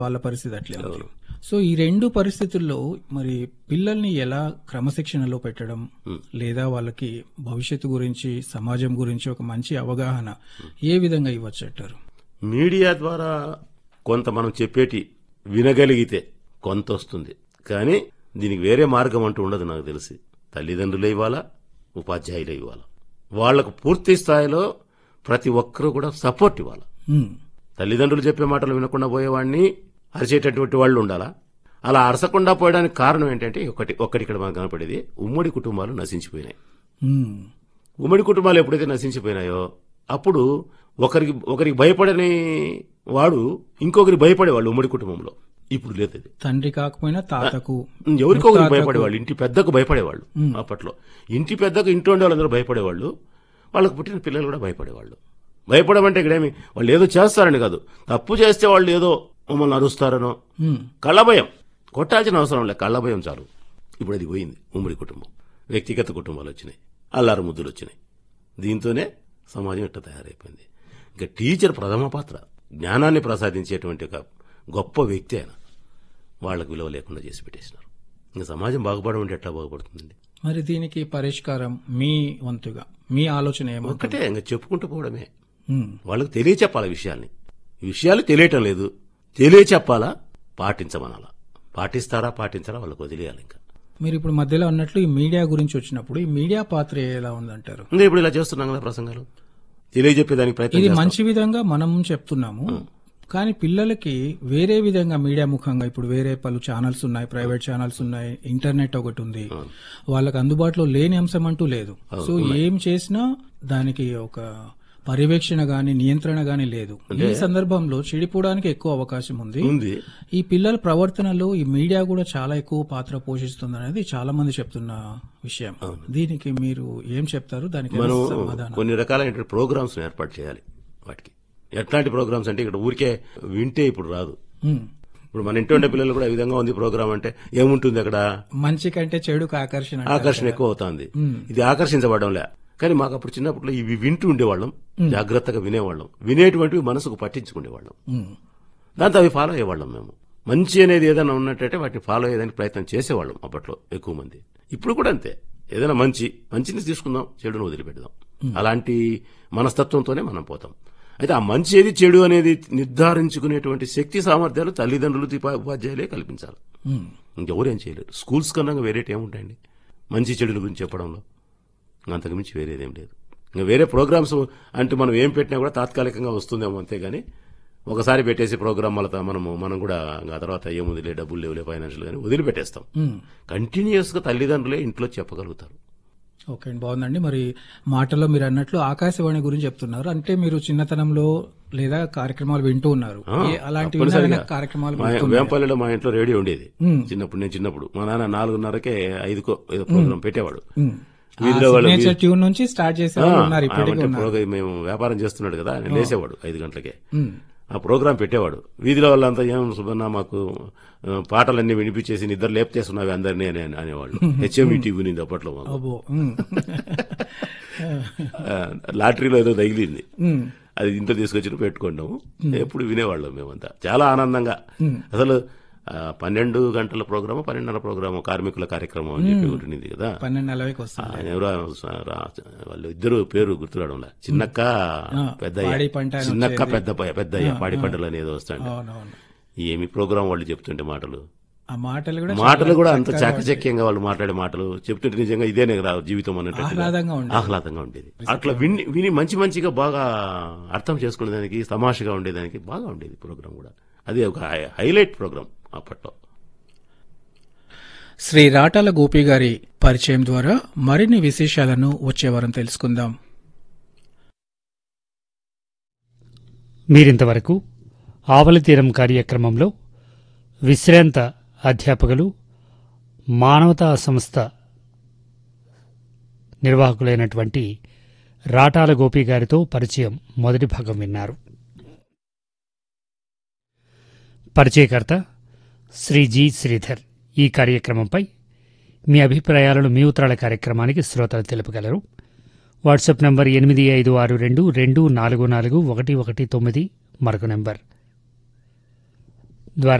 వాళ్ళ పరిస్థితి అట్లే ఉంది సో ఈ రెండు పరిస్థితుల్లో మరి పిల్లల్ని ఎలా క్రమశిక్షణలో పెట్టడం లేదా వాళ్ళకి భవిష్యత్తు గురించి సమాజం గురించి ఒక మంచి అవగాహన ఏ విధంగా ఇవ్వచ్చు అంటారు మీడియా ద్వారా కొంత మనం చెప్పేటి వినగలిగితే కొంత వస్తుంది కానీ దీనికి వేరే మార్గం అంటూ ఉండదు నాకు తెలిసి తల్లిదండ్రులే ఇవ్వాలా ఉపాధ్యాయులే ఇవ్వాలా వాళ్లకు పూర్తి స్థాయిలో ప్రతి ఒక్కరూ కూడా సపోర్ట్ ఇవ్వాలి ఉమ్, తల్లిదండ్రులు చెప్పే మాటలు వినకుండా పోయేవాడిని అరిచేటటువంటి వాళ్ళు ఉండాలా అలా అరసకుండా పోయడానికి కారణం ఏంటంటే ఒకటి ఒక్కటి ఇక్కడ మనకు కనపడేది ఉమ్మడి కుటుంబాలు నశించిపోయినాయి ఉమ్, ఉమ్మడి కుటుంబాలు ఎప్పుడైతే నశించిపోయినాయో అప్పుడు ఒకరికి ఒకరికి భయపడని వాడు ఇంకొకరికి భయపడేవాళ్ళు ఉమ్మడి కుటుంబంలో ఇప్పుడు లేదు అది తండ్రి కాకపోయినా తాతకు ఎవరికో ఒకరికి భయపడేవాళ్ళు ఇంటి పెద్దకు భయపడేవాళ్ళు అప్పట్లో ఇంటి పెద్దకు ఇంట్లో ఉండే వాళ్ళందరూ భయపడేవాళ్ళు వాళ్ళకు పుట్టిన పిల్లలు కూడా భయపడేవాళ్ళు భయపడమంటే ఇక్కడేమి వాళ్ళు ఏదో చేస్తారని కాదు తప్పు చేస్తే వాళ్ళు ఏదో మమ్మల్ని అరుస్తారనో ఉమ్, కళ్ళభయం కొట్టాల్సిన అవసరం లేదు కళ్ళభయం చాలు ఇప్పుడు అది పోయింది ఉమ్మడి కుటుంబం వ్యక్తిగత కుటుంబాలు వచ్చినాయి అల్లారు ముద్దులు వచ్చినాయి దీంతోనే సమాజం ఇట్ట తయారైపోయింది ఇంకా టీచర్ ప్రథమ పాత్ర జ్ఞానాన్ని ప్రసాదించేటువంటి ఒక గొప్ప వ్యక్తి ఆయన వాళ్ళకు విలువ లేకుండా చేసి పెట్టేసినారు ఇంకా సమాజం బాగుపడమంటే ఎట్లా బాగుపడుతుందండి మరి దీనికి పరిష్కారం మీ వంతుగా మీ ఆలోచన ఏమో ఒక్కటే ఇంకా చెప్పుకుంటూ పోవడమే ఉమ్, వాళ్ళకు తెలియచెప్పాలి విషయాల్ని ఈ విషయాలు తెలియటం లేదు తెలియచెప్పాలా పాటించమనాలా పాటిస్తారా పాటించారా వాళ్ళకు వదిలేయాలి ఇంకా మీరు ఇప్పుడు మధ్యలో అన్నట్లు ఈ మీడియా గురించి వచ్చినప్పుడు ఈ మీడియా పాత్ర ఎలా ఉందంటారు ఇంకా ఇప్పుడు ఇలా చేస్తున్నాం కదా ప్రసంగాలు తెలియజెప్పేదానికి ప్రయత్నం ఇది చేస్తాం. మంచి విధంగా మనం చెప్తున్నాము కానీ పిల్లలకి వేరే విధంగా మీడియా ముఖంగా ఇప్పుడు వేరే పలు ఛానల్స్ ఉన్నాయి ప్రైవేట్ ఛానల్స్ ఉన్నాయి ఇంటర్నెట్ ఒకటి ఉంది వాళ్ళకి అందుబాటులో లేని అంశం అంటూ లేదు సో ఏం చేసినా దానికి ఒక పర్యవేక్షణ గాని నియంత్రణ గాని లేదు ఈ సందర్భంలో చెడిపోవడానికి ఎక్కువ అవకాశం ఉంది ఉంది ఈ పిల్లల ప్రవర్తనలో ఈ మీడియా కూడా చాలా ఎక్కువ పాత్ర పోషిస్తుంది అనేది చాలా మంది చెప్తున్న విషయం దీనికి మీరు ఏం చెప్తారు దానికి మనం ఏమైనా సమాధానం కొన్ని రకాలైన ప్రోగ్రామ్స్ ఏర్పాటు చేయాలి వాటికి ఎట్లాంటి ప్రోగ్రామ్స్ అంటే ఇక్కడ ఊరికే వింటే ఇప్పుడు రాదు ఉమ్. ఇప్పుడు మన ఇంటి ఉండే పిల్లలు కూడా ఈ విధంగా ఉంది ప్రోగ్రామ్ అంటే ఏముంటుంది అక్కడ మంచి కంటే చెడుకు ఆకర్షణ అంటారు. ఆకర్షణ ఎక్కువ అవుతుంది ఇది ఆకర్షించబడంలే కానీ మాకు అప్పుడు చిన్నప్పుడు ఇవి వింటూ ఉండేవాళ్ళం జాగ్రత్తగా వినేవాళ్ళం వినేటువంటివి మనసుకు పట్టించుకునేవాళ్ళం ఉమ్. దాంతో అవి ఫాలో అయ్యేవాళ్ళం మేము మంచి అనేది ఏదైనా ఉన్నట్టయితే వాటిని ఫాలో అయ్యేదానికి ప్రయత్నం చేసేవాళ్ళం అప్పట్లో ఎక్కువ మంది ఇప్పుడు కూడా అంతే ఏదైనా మంచి మంచిని తీసుకుందాం చెడును వదిలిపెడదాం అలాంటి మనస్తత్వంతోనే మనం పోతాం అయితే ఆ మంచి ఏది చెడు అనేది నిర్ధారించుకునేటువంటి శక్తి సామర్థ్యాలు తల్లిదండ్రులు దీపా- ఉపాధ్యాయులే కల్పించాలి ఉమ్. ఇంకెవరేం చేయలేరు స్కూల్స్ కన్నా వేరేటి ఏముంటాయండి మంచి చెడుల గురించి చెప్పడంలో అంతకుమించి వేరేదేం లేదు ఇంకా వేరే ప్రోగ్రామ్స్ అంటే మనం ఏం పెట్టినా కూడా తాత్కాలికంగా వస్తుందేమో అంతేగాని ఒకసారి పెట్టేసి ప్రోగ్రామ్ మళ్ళీ మనము మనం కూడా ఇంకా ఆ తర్వాత ఏముందిలే డబ్బులు లేవులే ఫైనాన్షియల్ కానీ వదిలిపెట్టేస్తాం ఉమ్. కంటిన్యూస్ గా తల్లిదండ్రులే ఇంట్లో చెప్పగలుగుతారు ఓకే అండి బాగుందండి మరి మాటలో మీరు అన్నట్లు ఆకాశవాణి గురించి చెప్తున్నారు అంటే మీరు చిన్నతనంలో లేదా కార్యక్రమాలు వింటూ ఉన్నారు ఏ- అలాంటి తప్పనిసరిగా. విధమైన కార్యక్రమాలు మా వేంపల్లిలో మా ఇంట్లో రేడియో ఉండేది ఉమ్. చిన్నప్పుడు నేను చిన్నప్పుడు మా నాన్న నాలుగున్నరకే ఐదుకో ఏదో ప్రోగ్రామ్ పెట్టేవాడు ఉమ్. ఆ వీధిలో వాళ్ళు signature ట్యూన్ నుంచి స్టార్ట్ చేసే వాళ్ళు ఉన్నారు ఇప్పటికీ అంటే ఉన్నారు ప్రోగ్రామ్ మేము వ్యాపారం చేస్తున్నాడు కదా ఆయన లేసేవాడు ఐదు గంటలకే ఉమ్. ఆ ప్రోగ్రాం పెట్టేవాడు వీధిలో వాళ్ళంతా ఏం సుబన్న మాకు ఆ, పాటలన్నీ వినిపించేసి నిద్ర లేపుతేస్తున్నావి అందరినీ అని అనేవాళ్ళు హెచ్ఎంఈ టీవీ నింది అప్పట్లో మాకు అబ్బో ఉమ్. ఆ, లాటరీలో ఏదో తగిలింది ఉమ్. అది ఇంట్లో తీసుకొచ్చి పెట్టుకున్నాము ఎప్పుడు వినేవాళ్ళం మేమంతా చాలా ఆనందంగా అసలు ఆ, పన్నెండు గంటల ప్రోగ్రాము పన్నెండున్నర ప్రోగ్రాము కార్మికుల కార్యక్రమం అని చెప్పి ఒకటి ఉన్నది కదా పన్నెండు నలభైకి వస్తుంది ఆయన ఎవరో రా- వాళ్ళు ఇద్దరు పేరు గుర్తురావడంలా చిన్నక్క పెద్దయ్య పాడి పంట అని చిన్నక్క పెద్ద పెద్దయ్య పాడి పంటలు అనేది వస్తాడు అవునవును ఏమి ప్రోగ్రాం వాళ్ళు చెప్తుంటే మాటలు ఆ మాటలు కూడా మాటలు కూడా అంత చాకచక్యంగా వాళ్ళు మాట్లాడే మాటలు చెప్తుంటే నిజంగా ఇదేనే కదా జీవితం అన్నట్టు ఆహ్లాదంగా ఉండేది ఆహ్లాదంగా ఉండేది అట్లా విని విని మంచి మంచిగా బాగా అర్థం చేసుకునేదానికి తమాషగా ఉండేదానికి బాగా ఉండేది ప్రోగ్రాం కూడా అది ఒక హై- హైలైట్ ప్రోగ్రాం అప్పట్లో శ్రీ రాటాల గోపి గారి పరిచయం ద్వారా మరిన్ని విశేషాలను వచ్చే వారం తెలుసుకుందాం మీరింతవరకు ఆవలితీరం కార్యక్రమంలో విశ్రాంత అధ్యాపకులు మానవతా సంస్థ నిర్వాహకులైనటువంటి రాటాల గోపి గారితో పరిచయం మొదటి భాగం విన్నారు పరిచయకర్త శ్రీ జి శ్రీధర్ ఈ కార్యక్రమంపై మీ అభిప్రాయాలను మీ ఉత్తరాల కార్యక్రమానికి శ్రోతలు తెలుపగలరు వాట్సాప్ నంబర్ ఎనిమిది ఐదు ఆరు రెండు రెండు నాలుగు నాలుగు ఒకటి ఒకటి తొమ్మిది మరొక నంబర్